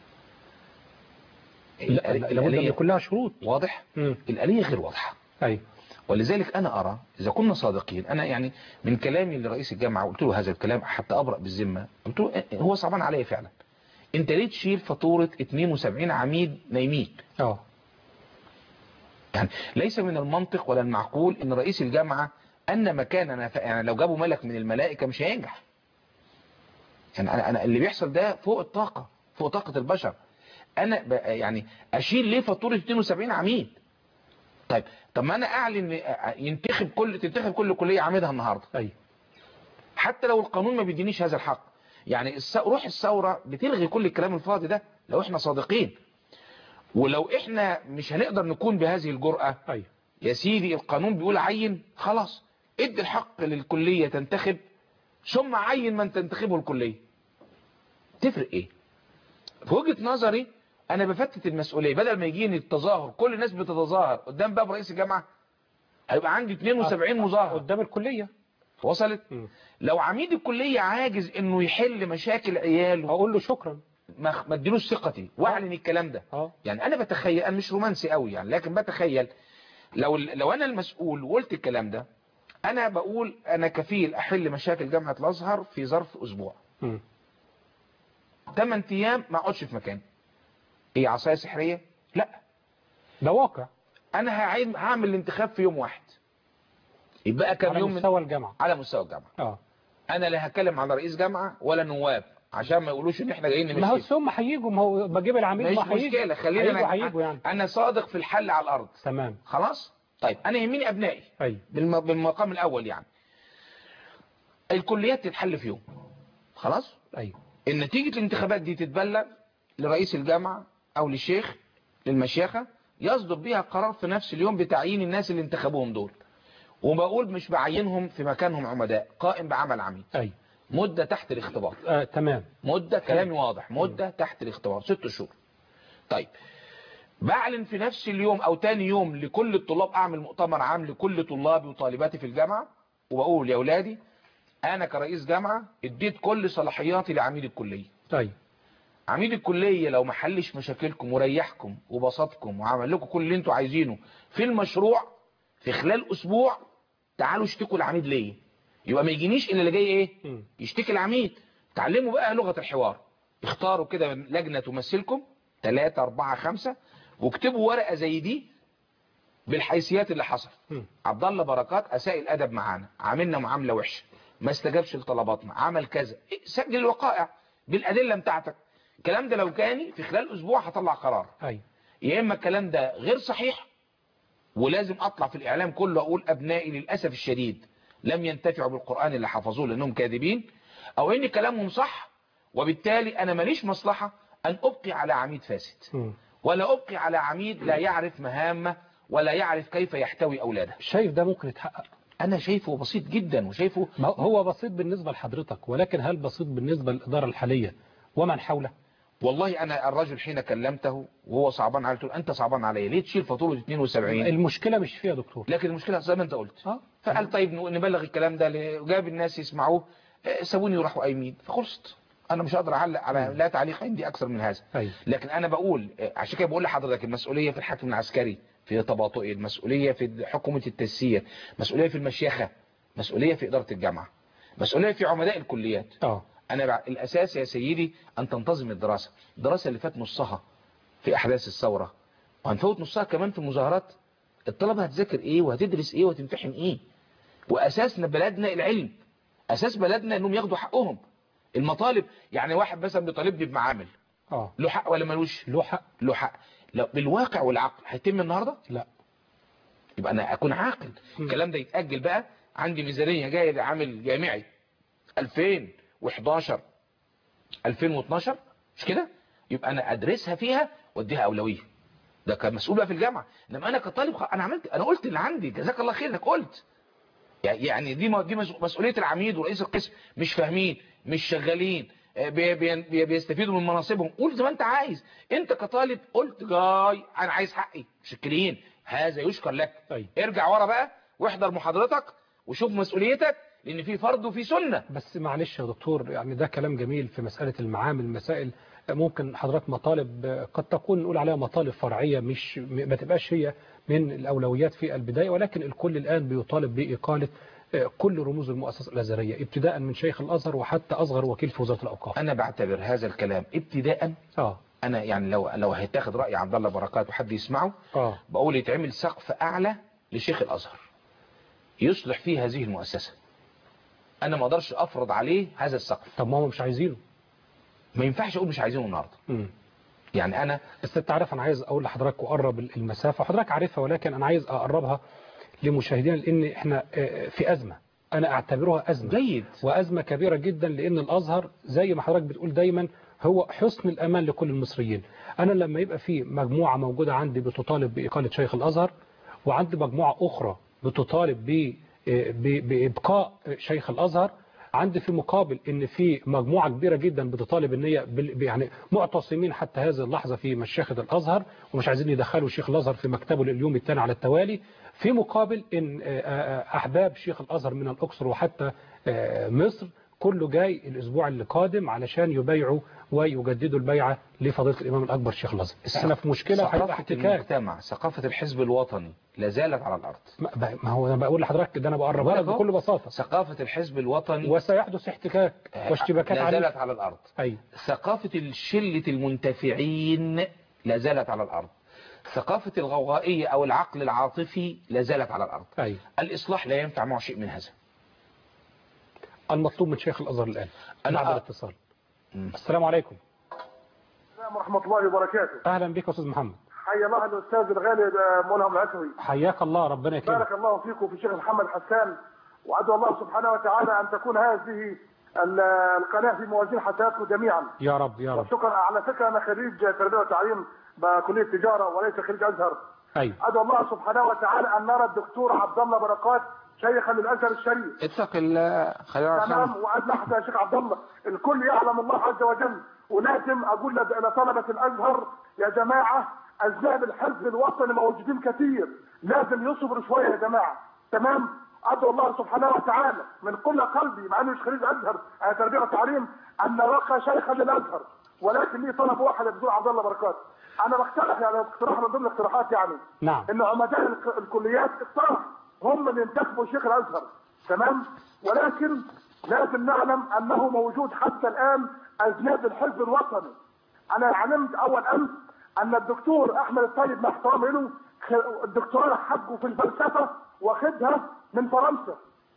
لا لا- لابد ان الآلية يكون لها شروط واضح مم. الآلية غير واضحة ايوه ولذلك أنا أرى إذا كنا صادقين أنا يعني من كلامي لرئيس الجامعة قلت له هذا الكلام حتى أبرأ بالذمة قلت له إيه، هو صعبان عليا فعلا أنت ليه تشيل فاتورة 72 عميد نايمين اه يعني ليس من المنطق ولا المعقول ان رئيس الجامعة ان مكاننا ف... يعني لو جابوا ملك من الملائكة مش هينجح يعني انا انا اللي بيحصل ده فوق الطاقة فوق طاقة البشر انا ب... يعني اشيل ليه فاتورة 72 عميد طيب طب ما انا اعلن ينتخب كل تنتخب كل كلية عميدها النهاردة ايوه حتى لو القانون ما بيدينيش هذا الحق يعني الس... روح الثورة بتلغي كل الكلام الفاضي ده لو احنا صادقين ولو احنا مش هنقدر نكون بهذه الجرأة ايوه يا سيدي القانون بيقول عين خلاص ادي الحق للكلية تنتخب ثم عين من تنتخبه الكلية تفرق ايه في وجهة نظري انا بفتت المسؤولية بدل ما يجيني التظاهر كل الناس بتتظاهر قدام باب رئيس الجامعة هيبقى عندي 72 مظاهر قدام الكلية وصلت مم. لو عميد الكلية عاجز انه يحل مشاكل عياله اقول له شكرا ما ما اديلوش ثقتي واعلن الكلام ده اه يعني انا بتخيل انا مش رومانسي قوي يعني لكن بتخيل لو لو انا المسؤول وقلت الكلام ده انا بقول انا كفيل احل مشاكل جامعة الازهر في ظرف اسبوع مم. 8 ايام ما اقعدش في مكاني ايه عصايه سحريه لا ده واقع انا هعيد هعمل الانتخاب في يوم واحد يبقى كام على يوم من مستوى الجامعة على مستوى الجامعه اه انا لا هتكلم على رئيس جامعه ولا نواب عشان ما يقولوش ان احنا جايين ما هو نمشي ثم هيجوا ما هو بجيب العميد مش ما هيجي مشكله خلينا هيجوا أنا- هيجوا يعني انا صادق في الحل على الارض تمام خلاص طيب انا يهمني ابنائي ايوه بالم- بالمقام الاول يعني الكليات تتحل في يوم خلاص ايوه النتيجة الانتخابات دي تتبلغ لرئيس الجامعة او للشيخ للمشيخة يصدر بيها قرار في نفس اليوم بتعيين الناس اللي انتخبوهم دول وبقول مش بعينهم في مكانهم عمداء قائم بعمل عميد ايوه مدة تحت الاختبار آه تمام مدة كلامي واضح مدة تحت الاختبار ست شهور طيب بعلن في نفس اليوم او تاني يوم لكل الطلاب اعمل مؤتمر عام لكل طلابي وطالباتي في الجامعة وبقول يا اولادي انا كرئيس جامعة اديت كل صلاحياتي لعميد الكلية طيب عميد الكلية لو ما حلش مشاكلكم وريحكم وبسطكم وعمل لكم كل اللي انتوا عايزينه في المشروع في خلال اسبوع تعالوا اشتكوا العميد ليه يبقى ما يجينيش الا اللي جاي ايه مم. يشتكي العميد تعلموا بقى لغة الحوار اختاروا كده لجنة تمثلكم ثلاثة أربعة خمسة واكتبوا ورقة زي دي بالحيثيات اللي حصل مم. عبد الله بركات اساء الادب معانا عاملنا معامله وحشه ما استجابش لطلباتنا عمل كذا إيه، سجل الوقائع بالادله بتاعتك الكلام ده لو كان في خلال اسبوع هطلع قرار ايوه يا اما الكلام ده غير صحيح ولازم اطلع في الاعلام كله اقول ابنائي للاسف الشديد لم ينتفعوا بالقران اللي حفظوه لانهم كاذبين او ان كلامهم صح وبالتالي انا ماليش مصلحه ان ابقي على عميد فاسد مم. ولا ابقي على عميد لا يعرف مهامه ولا يعرف كيف يحتوي اولاده شايف ده ممكن يتحقق انا شايفه بسيط جدا وشايفه ما هو بسيط بالنسبة لحضرتك ولكن هل بسيط بالنسبة للإدارة الحالية ومن حوله والله انا الرجل حين كلمته وهو صعبان علي قلت له انت صعبان عليا ليه تشيل فاتوره 72 المشكلة مش فيها يا دكتور لكن المشكله زي ما انت قلت اه فقال طيب نبلغ الكلام ده ل- وجاب الناس يسمعوه آه، سابوني وراحوا قايمين فخلصت انا مش هقدر اعلق على لا تعليق عندي اكثر من هذا ايوه لكن انا بقول آه، عشان كده بقول لحضرتك المسؤوليه في الحاكم العسكري في تباطؤه المسؤوليه في حكومه التسيير مسؤوليه في المشيخه مسؤوليه في اداره الجامعه مسؤوليه في عمداء الكليات اه انا بع- الاساس يا سيدي ان تنتظم الدراسه الدراسه اللي فات نصها في احداث الثوره وهنفوت نصها كمان في المظاهرات الطلبه هتذاكر ايه وهتدرس ايه وتمتحن ايه واساسنا بلدنا العلم اساس بلدنا انهم ياخدوا حقهم المطالب يعني واحد مثلا بيطالبني بمعامل اه له حق ولا ملوش له حق له حق لو بالواقع والعقل هيتم النهارده لا يبقى انا اكون عاقل مم. الكلام ده يتاجل بقى عندي ميزانيه جايه لعامل جامعي 2011 2012 مش كده يبقى انا ادرسها فيها واديها اولويه ده كمسؤول بقى في الجامعه انما انا كطالب خ- انا عملت انا قلت اللي عندي جزاك الله خير انك قلت يعني دي م- دي مس- مسؤوليه العميد ورئيس القسم مش فاهمين مش شغالين آه، بي- بي- بي- بيستفيدوا من مناصبهم قول زي ما انت عايز انت كطالب قلت جاي انا عايز حقي مشكلين هذا يشكر لك طيب ارجع ورا بقى واحضر محاضرتك وشوف مسؤوليتك لان في فرض وفي سنه بس معلش يا دكتور يعني ده كلام جميل في مسألة المعامل مسائل ممكن حضرتك مطالب قد تكون نقول عليها مطالب فرعية مش ما تبقاش هي من الأولويات في البداية ولكن الكل الآن بيطالب بإقالة كل رموز المؤسسة الأزهرية ابتداء من شيخ الأزهر وحتى أصغر وكيل في وزارة الأوقاف انا بعتبر هذا الكلام ابتداء اه انا يعني لو لو هيتاخد راي عبد الله بركات وحد يسمعه اه بقول يتعمل سقف اعلى لشيخ الازهر يصلح فيه هذه المؤسسه انا ما اقدرش افرض عليه هذا السقف طب ما هم مش عايزينه ما ينفعش اقول مش عايزينه النهارده مم. يعني انا بس انت عارف انا عايز اقول لحضرتك اقرب المسافه حضرتك عارفها ولكن انا عايز اقربها لمشاهدينا لان احنا آه، في ازمه انا اعتبرها ازمه جيد وازمه كبيره جدا لان الازهر زي ما حضرتك بتقول دايما هو حسن الامان لكل المصريين انا لما يبقى في مجموعه موجوده عندي بتطالب باقاله شيخ الازهر وعندي مجموعه اخرى بتطالب ب- ب- بابقاء شيخ الازهر عندي في مقابل ان في مجموعه كبيره جدا بتطالب ان هي بال- يعني معتصمين حتى هذه اللحظه في مشيخه الازهر ومش عايزين يدخلوا شيخ الازهر في مكتبه لليوم الثاني على التوالي في مقابل ان آه، آه، احباب شيخ الازهر من الاقصر وحتى آه، مصر كله جاي الاسبوع اللي قادم علشان يبايعوا ويجددوا البيعه لفضيله الامام الاكبر شيخ الازهر احنا في مشكله وهيبقى ثقافه احتكاك المجتمع ثقافه الحزب الوطني لا زالت على الارض ما ما هو انا بقول لحضرتك ده انا بقربها لك أهو. بكل بساطه ثقافه الحزب الوطني وسيحدث احتكاك واشتباكات لا عنيفه زالت على الارض ايوه ثقافة الشلة المنتفعين لا زالت على الأرض ثقافة الغوغائية أو العقل العاطفي لا زالت على الأرض ايوه الإصلاح لا ينفع معه شيء من هذا المطلوب من شيخ الازهر الان أنا بعد أ- الاتصال مم. السلام عليكم السلام ورحمة الله وبركاته اهلا بك يا استاذ محمد حيا الله الأستاذ الغالي آه، ملهم العتوي حياك الله ربنا يكرمك بارك الله فيكم في شيخ محمد حسان وأدعو الله سبحانه وتعالى أن تكون هذه ال- القناة في موازين حسناتكم جميعا يا رب يا رب شكرا على فكرة أنا خريج تربية وتعليم بكلية تجارة وليس خريج أزهر ايوه أدعو الله سبحانه وتعالى أن نرى الدكتور عبد الله بركات شيخا للأزهر الشريف اتق الله خلينا تمام نرحمه وأدلحت يا شيخ عبد الله الكل يعلم الله عز وجل ولازم أقول لد- لطلبة الأزهر يا جماعة اذناب الحزب الوطني موجودين كتير لازم يصبروا شويه يا جماعه تمام ادعو الله سبحانه وتعالى من كل قلبي مع انه مش خريج ازهر انا تربيه وتعليم ان رقى شيخا للازهر ولكن لي طلب واحد يا دكتور عبد الله بركات انا بقترح يعني اقتراح من ضمن الاقتراحات يعني نعم ان عمداء الك- الكليات اقترح هم اللي ينتخبوا شيخ الازهر تمام ولكن لازم نعلم انه موجود حتى الان اذناب الحزب الوطني انا علمت اول امس ان الدكتور احمد الطيب مع احترامي له خ- الدكتوراه حقه في الفلسفه واخدها من فرنسا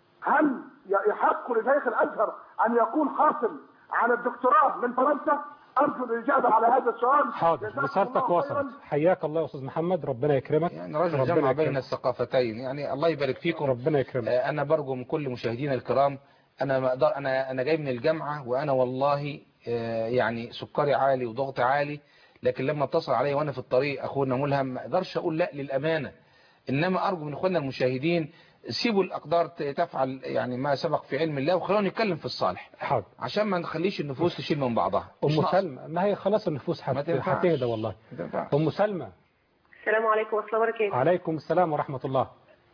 هل ي- يحق لشيخ الازهر ان يكون حاصل على الدكتوراه من فرنسا ارجو الاجابه على هذا السؤال حاضر جزاكم رسالتك الله وصلت خيراً. حياك الله يا استاذ محمد ربنا يكرمك يعني رجل ربنا جمع يكرمك. بين الثقافتين يعني الله يبارك فيكم ربنا يكرمك آه، انا برجو من كل مشاهدينا الكرام انا ما اقدر انا انا جاي من الجامعه وانا والله آه، يعني سكري عالي وضغطي عالي لكن لما اتصل عليا وانا في الطريق اخونا ملهم ما اقدرش اقول لا للامانه انما ارجو من اخواننا المشاهدين سيبوا الاقدار ت- تفعل يعني ما سبق في علم الله وخلونا نتكلم في الصالح حاضر عشان ما نخليش النفوس تشيل من بعضها مش ام ناقص. سلمى ما هي خلاص النفوس ما هت- تنفعش. هتهدى والله ما تنفعش. ام سلمى السلام عليكم ورحمه الله وبركاته عليكم السلام ورحمه الله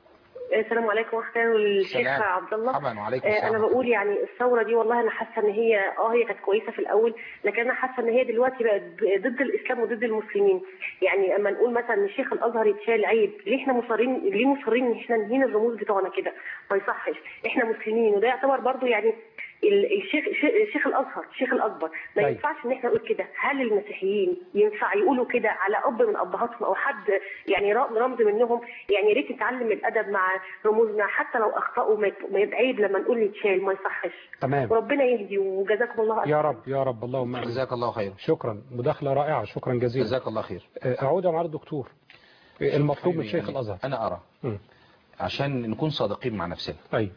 السلام عليكم ورحمه الله والشيخ سلام. عبد الله طبعا وعليكم آه، السلام انا بقول يعني الثوره دي والله انا حاسه ان هي اه هي كانت كويسه في الاول لكن انا حاسه ان هي دلوقتي بقت ضد الاسلام وضد المسلمين يعني اما نقول مثلا ان شيخ الازهر يتشال عيب ليه احنا مصرين ليه مصرين ان احنا نهين الرموز بتوعنا كده ما يصحش احنا مسلمين وده يعتبر برضو يعني ال- الشيخ شي- شيخ الازهر الشيخ الاكبر ما أيوة. ينفعش ان احنا نقول كده هل المسيحيين ينفع يقولوا كده على اب من ابهاتهم او حد يعني ر- رمز منهم يعني يا ريت نتعلم الادب مع رموزنا حتى لو اخطاوا ما يت- ما يبقى عيب لما نقول يتشال ما يصحش تمام وربنا يهدي وجزاكم الله يا أجر. رب يا رب اللهم امين جزاك الله خير شكرا مداخله رائعه شكرا جزيلا جزاك الله خير اعود مع الدكتور المطلوب من حبيبي شيخ يعني الازهر انا ارى مم. عشان نكون صادقين مع نفسنا ايوه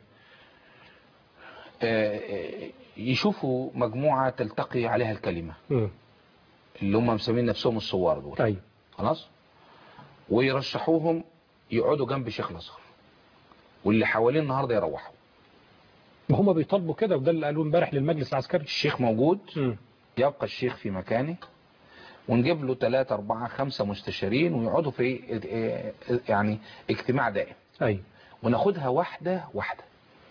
آه، آه، يشوفوا مجموعة تلتقي عليها الكلمة مم. اللي هم مسمين نفسهم الصوار دول ايوه خلاص ويرشحوهم يقعدوا جنب شيخ الازهر واللي حواليه النهارده يروحوا ما هم بيطالبوا كده وده اللي قالوه امبارح للمجلس العسكري الشيخ موجود مم. يبقى الشيخ في مكانه ونجيب له ثلاثة أربعة خمسة مستشارين ويقعدوا في آه، يعني اجتماع دائم ايوه وناخدها واحدة واحدة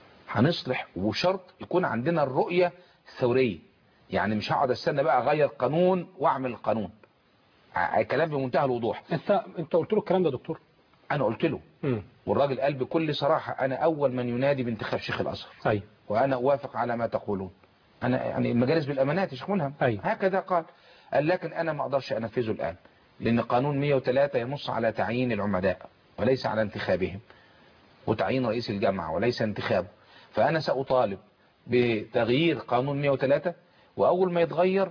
هنصلح وشرط يكون عندنا الرؤية الثورية يعني مش هقعد استنى بقى اغير قانون واعمل قانون ع- كلام بمنتهى الوضوح انت انت قلت له الكلام ده يا دكتور انا قلت له مم. والراجل قال بكل صراحة انا اول من ينادي بانتخاب شيخ الازهر ايوه وانا اوافق على ما تقولون انا يعني المجالس بالامانات يا شيخ ملهم أيوة. هكذا قال قال لكن انا ما اقدرش انفذه الان لان قانون 103 ينص على تعيين العمداء وليس على انتخابهم وتعيين رئيس الجامعة وليس انتخابه فانا ساطالب بتغيير قانون 103 واول ما يتغير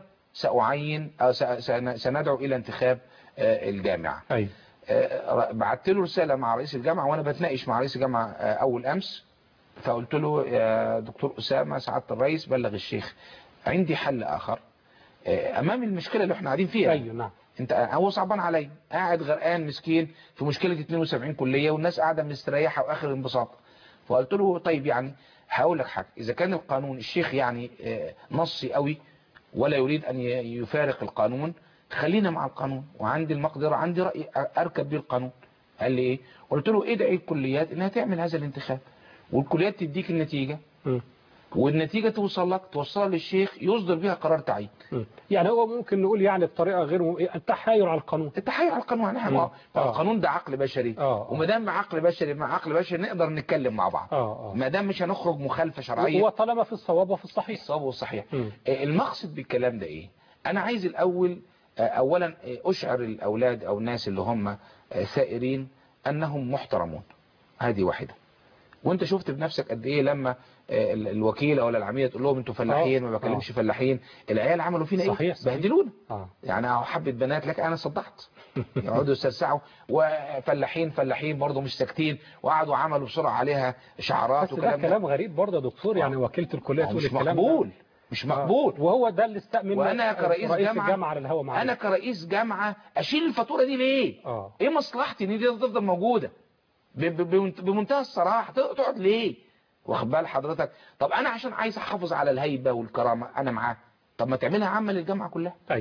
ساعين أو س- سن- سندعو الى انتخاب آه، الجامعة ايوه آه، بعت له رسالة مع رئيس الجامعة وانا بتناقش مع رئيس الجامعة آه، اول امس فقلت له يا دكتور أسامة سعادة الرئيس بلغ الشيخ عندي حل آخر آه، أمام المشكلة اللي احنا قاعدين فيها ايوه نعم انت هو صعبان عليا قاعد غرقان مسكين في مشكلة 72 كلية والناس قاعدة مستريحة واخر انبساط فقلت له طيب يعني هقول لك حاجة اذا كان القانون الشيخ يعني آه، نصي قوي ولا يريد ان ي- يفارق القانون خلينا مع القانون وعندي المقدرة عندي رأي اركب بيه القانون قال لي ايه قلت له ادعي الكليات انها تعمل هذا الانتخاب والكليات تديك النتيجة مم. والنتيجة توصل لك توصلها للشيخ يصدر بها قرار تعيين مم. يعني هو ممكن نقول يعني بطريقه غير م... التحايل على القانون التحايل على القانون يعني مم. ما آه. القانون ده عقل بشري آه، آه. وما دام عقل بشري مع عقل بشري نقدر نتكلم مع بعض اه اه ما دام مش هنخرج مخالفة شرعية وطالما في الصواب وفي الصحيح الصواب والصحيح مم. آه، المقصد بالكلام ده ايه انا عايز الاول آه، اولا آه، اشعر الاولاد او الناس اللي هم آه، ثائرين انهم محترمون هذه واحدة وانت شفت بنفسك قد ايه لما آه، ال- الوكيلة ولا العميدة تقول لهم انتوا فلاحين آه، ما بكلمش فلاحين العيال عملوا فينا صحيح، ايه صحيح. بهدلونا اه يعني اهو حبة بنات لك انا صدعت يقعدوا يسترسعوا وفلاحين فلاحين برضه مش ساكتين وقعدوا عملوا بسرعة عليها شعارات بس ده وكلام ده. كلام غريب برضه يا دكتور يعني وكيله الكليه هو تقول مش الكلام ده. مقبول مش آه. مقبول وهو ده اللي استأمن وانا كرئيس رئيس جامعة الجامعه على الهوا معانا انا كرئيس جامعة اشيل الفاتورة دي ليه اه ايه مصلحتي ان دي تفضل موجودة ب- ب- بمنت- بمنتهى الصراحة ت- تقعد ليه واخد بال حضرتك طب انا عشان عايز احافظ على الهيبة والكرامة انا معاه طب ما تعملها عامة للجامعة كلها ايوه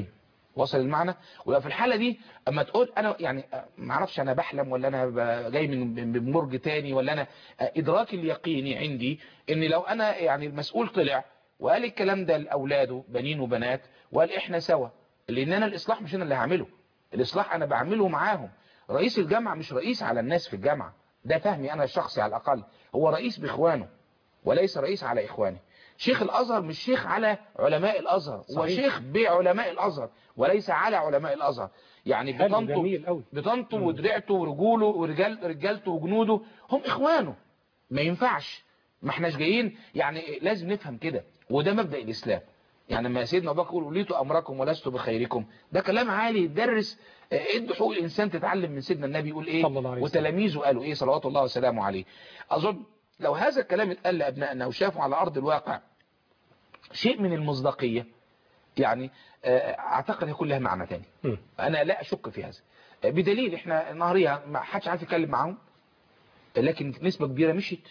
وصل المعنى وفي الحالة دي اما تقول انا يعني ما اعرفش انا بحلم ولا انا ب- جاي من من برج تاني ولا انا ادراك اليقيني عندي ان لو انا يعني المسؤول طلع وقال الكلام ده لاولاده بنين وبنات وقال احنا سوا لان انا الاصلاح مش انا اللي هعمله الاصلاح انا بعمله معاهم رئيس الجامعة مش رئيس على الناس في الجامعة ده فهمي انا الشخصي على الاقل هو رئيس باخوانه وليس رئيس على اخوانه شيخ الازهر مش شيخ على علماء الازهر هو صحيح. شيخ بعلماء الازهر وليس على علماء الازهر يعني حلو بطنته جميل قوي بطنته ودرعته ورجوله ورجال رجالته وجنوده هم اخوانه ما ينفعش ما احناش جايين يعني لازم نفهم كده وده مبدأ الاسلام يعني لما سيدنا ابو بكر يقول وليت امركم ولست بخيركم ده كلام عالي يدرس اه، ادوا حقوق الانسان تتعلم من سيدنا النبي يقول ايه صلى الله عليه وسلم. وتلاميذه قالوا ايه صلوات الله وسلامه عليه اظن لو هذا الكلام اتقال لابنائنا وشافوا على ارض الواقع شيء من المصداقيه يعني اه، اعتقد هيكون لها معنى تاني مم. انا لا اشك في هذا بدليل احنا النهارية ما حدش عارف يتكلم معاهم لكن نسبة كبيرة مشيت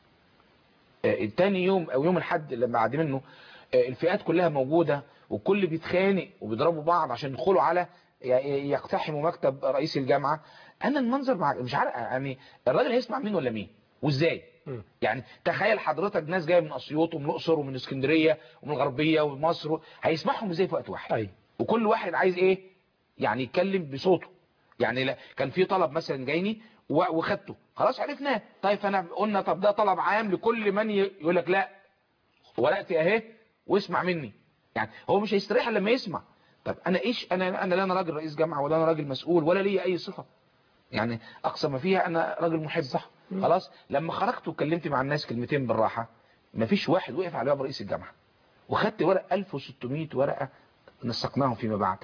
آه، تاني يوم او يوم الحد لما عاد منه آه، الفئات كلها موجودة وكل بيتخانق وبيضربوا بعض عشان يدخلوا على ي- يقتحموا مكتب رئيس الجامعة انا المنظر مع مش عارف يعني الراجل هيسمع مين ولا مين وازاي مم. يعني تخيل حضرتك ناس جايه من اسيوط ومن الاقصر ومن اسكندريه ومن الغربيه ومن مصر هيسمعهم ازاي في وقت واحد اي وكل واحد عايز ايه يعني يتكلم بصوته يعني لا كان في طلب مثلا جايني و- وخدته خلاص عرفناه طيب فانا قلنا طب ده طلب عام لكل من ي- يقول لك لا ورقتي اهي واسمع مني يعني هو مش هيستريح إلا لما يسمع طب انا ايش انا انا لا انا راجل رئيس جامعه ولا انا راجل مسؤول ولا ليا اي صفه يعني اقصى ما فيها انا راجل محب صح خلاص لما خرجت وكلمت مع الناس كلمتين بالراحه مفيش واحد وقف على باب رئيس الجامعه وخدت ورق 1600 ورقه نسقناهم فيما بعد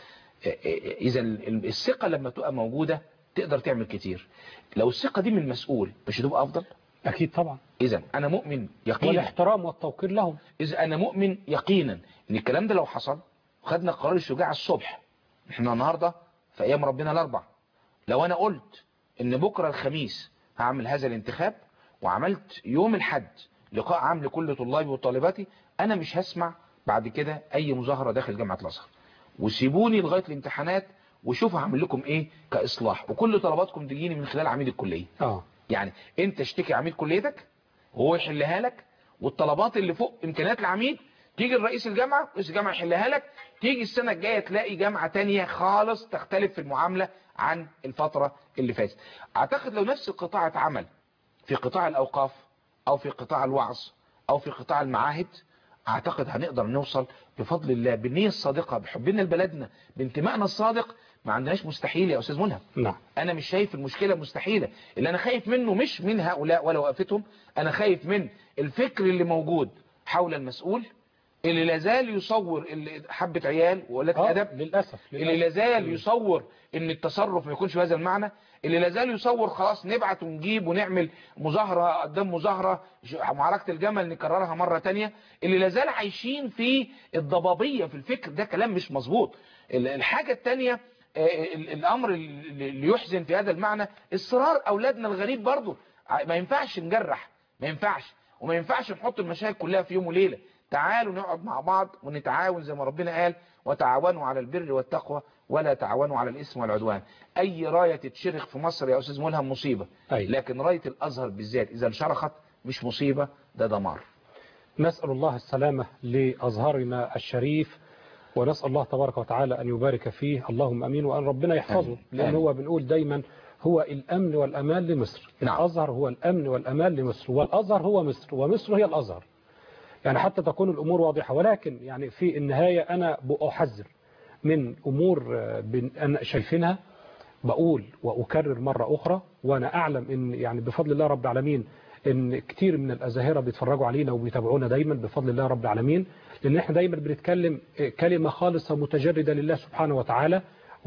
اذا الثقه لما تبقى موجوده تقدر تعمل كتير لو الثقه دي من المسؤول مش هتبقى افضل اكيد طبعا اذا انا مؤمن يقينا والاحترام والتوقير لهم إذا أنا مؤمن يقينا إن الكلام ده لو حصل خدنا قرار الشجاع الصبح إحنا النهاردة في أيام ربنا الأربع لو أنا قلت إن بكرة الخميس هعمل هذا الانتخاب وعملت يوم الحد لقاء عام لكل طلابي وطالباتي أنا مش هسمع بعد كده أي مظاهرة داخل جامعة الأزهر وسيبوني لغاية الامتحانات وشوفوا هعمل لكم إيه كإصلاح وكل طلباتكم تجيني من خلال عميد الكلية اه يعني انت اشتكي عميد كليتك وهو يحلها لك والطلبات اللي فوق امكانيات العميد تيجي الرئيس الجامعة رئيس الجامعة يحلها لك تيجي السنة الجاية تلاقي جامعة تانية خالص تختلف في المعاملة عن الفترة اللي فاتت اعتقد لو نفس القطاع اتعمل في قطاع الاوقاف او في قطاع الوعظ او في قطاع المعاهد اعتقد هنقدر نوصل بفضل الله بالنية الصادقة بحبنا لبلدنا بانتمائنا الصادق ما عندناش مستحيل يا استاذ ملهم نعم انا مش شايف المشكلة مستحيلة اللي انا خايف منه مش من هؤلاء ولا وقفتهم انا خايف من الفكر اللي موجود حول المسؤول اللي لازال يصور اللي حبة عيال وولاد آه ادب للاسف اللي لازال يصور ان التصرف ما يكونش بهذا المعنى اللي لازال يصور خلاص نبعت ونجيب ونعمل مظاهرة قدام مظاهرة ش- معركة الجمل نكررها مرة تانية اللي لازال عايشين في الضبابية في الفكر ده كلام مش مظبوط ال- الحاجة التانية آه، ال- الامر اللي اللي يحزن في هذا المعنى اصرار اولادنا الغريب برضو ع- ما ينفعش نجرح ما ينفعش وما ينفعش نحط المشاكل كلها في يوم وليلة تعالوا نقعد مع بعض ونتعاون زي ما ربنا قال وتعاونوا على البر والتقوى ولا تعاونوا على الاسم والعدوان اي راية تتشرخ في مصر يا استاذ ملهم مصيبة أي. لكن راية الازهر بالذات اذا انشرخت مش مصيبة ده دمار نسأل الله السلامة لأزهرنا الشريف ونسأل الله تبارك وتعالى أن يبارك فيه اللهم أمين وأن ربنا يحفظه آمين. لأن آمين. هو بنقول دايما هو الأمن والأمان لمصر نعم. الأزهر هو الأمن والأمان لمصر والأزهر هو مصر ومصر هي الأزهر يعني حتى تكون الأمور واضحة ولكن يعني في النهاية أنا بأحذر من أمور آه، بن- أنا شايفينها بقول وأكرر مرة أخرى وأنا أعلم إن يعني بفضل الله رب العالمين إن كتير من الأزاهرة بيتفرجوا علينا وبيتابعونا دايما بفضل الله رب العالمين لأن إحنا دايما بنتكلم كلمة خالصة متجردة لله سبحانه وتعالى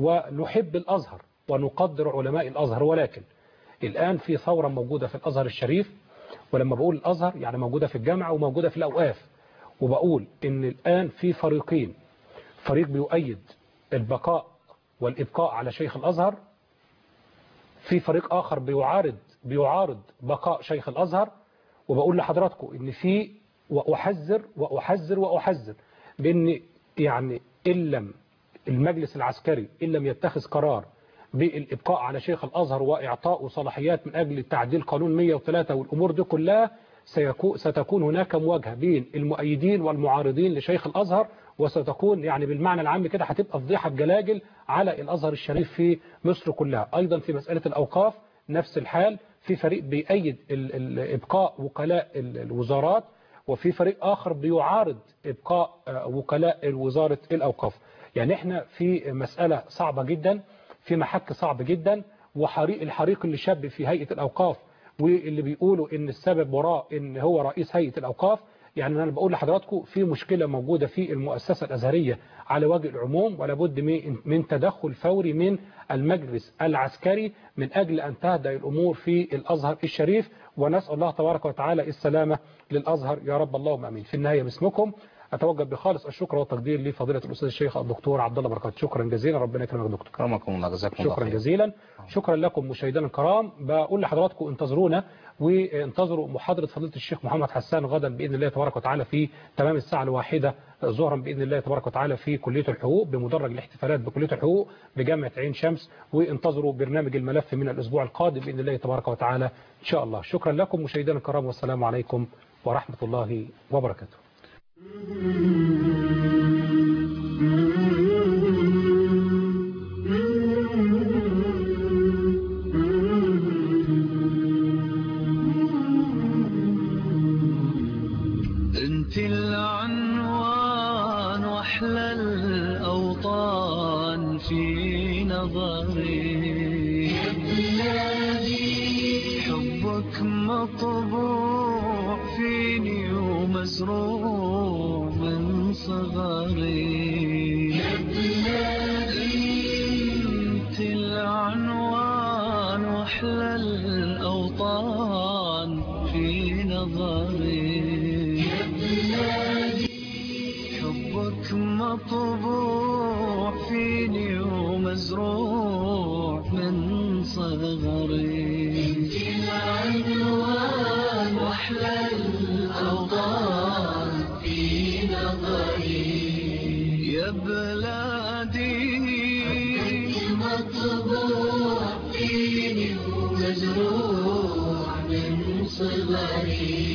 ونحب الأزهر ونقدر علماء الأزهر ولكن الآن في ثورة موجودة في الأزهر الشريف ولما بقول الأزهر يعني موجودة في الجامعة وموجودة في الأوقاف وبقول إن الآن في فريقين فريق بيؤيد البقاء والإبقاء على شيخ الأزهر في فريق آخر بيعارض بيعارض بقاء شيخ الأزهر وبقول لحضراتكم إن في وأحذر وأحذر وأحذر بأن يعني إن لم المجلس العسكري إن لم يتخذ قرار بالإبقاء على شيخ الأزهر وإعطائه صلاحيات من أجل تعديل قانون 103 والأمور دي كلها سيكون ستكون هناك مواجهة بين المؤيدين والمعارضين لشيخ الأزهر وستكون يعني بالمعنى العام كده هتبقى فضيحة بجلاجل على الأزهر الشريف في مصر كلها أيضا في مسألة الأوقاف نفس الحال في فريق بيأيد ال- ال- إبقاء وكلاء ال- الوزارات وفي فريق آخر بيعارض إبقاء آه، وكلاء وزارة الأوقاف يعني احنا في مسألة صعبة جدا في محك صعب جدا وحريق الحريق اللي شاب في هيئة الأوقاف واللي بيقولوا ان السبب وراه ان هو رئيس هيئة الأوقاف يعني انا بقول لحضراتكم في مشكلة موجودة في المؤسسة الأزهرية على وجه العموم ولا بد من من تدخل فوري من المجلس العسكري من أجل أن تهدأ الأمور في الأزهر الشريف ونسأل الله تبارك وتعالى السلامة للأزهر يا رب اللهم أمين في النهاية باسمكم أتوجه بخالص الشكر والتقدير لفضيلة الأستاذ الشيخ الدكتور عبد الله بركات شكرا جزيلا ربنا يكرمك يا دكتور كرمكم الله جزاكم الله شكرا خير جزيلا شكرا لكم مشاهدينا الكرام بقول لحضراتكم انتظرونا وانتظروا محاضرة فضيلة الشيخ محمد حسان غدا بإذن الله تبارك وتعالى في تمام الساعة الواحدة ظهرا بإذن الله تبارك وتعالى في كلية الحقوق بمدرج الاحتفالات بكلية الحقوق بجامعة عين شمس وانتظروا برنامج الملف من الأسبوع القادم بإذن الله تبارك وتعالى إن شاء الله شكرا لكم مشاهدينا الكرام والسلام عليكم ورحمة الله وبركاته انت العنوان واحلى الاوطان في نظري حبك مطبوع فيني ومزروع من صغري انت العنوان واحلى الاوطان في نظري حبك مطبوع فيني ومزروع من صغري العنوان واحلى الاوطان في نظري يا بلادي مطبوع فيني ومزروع من صغري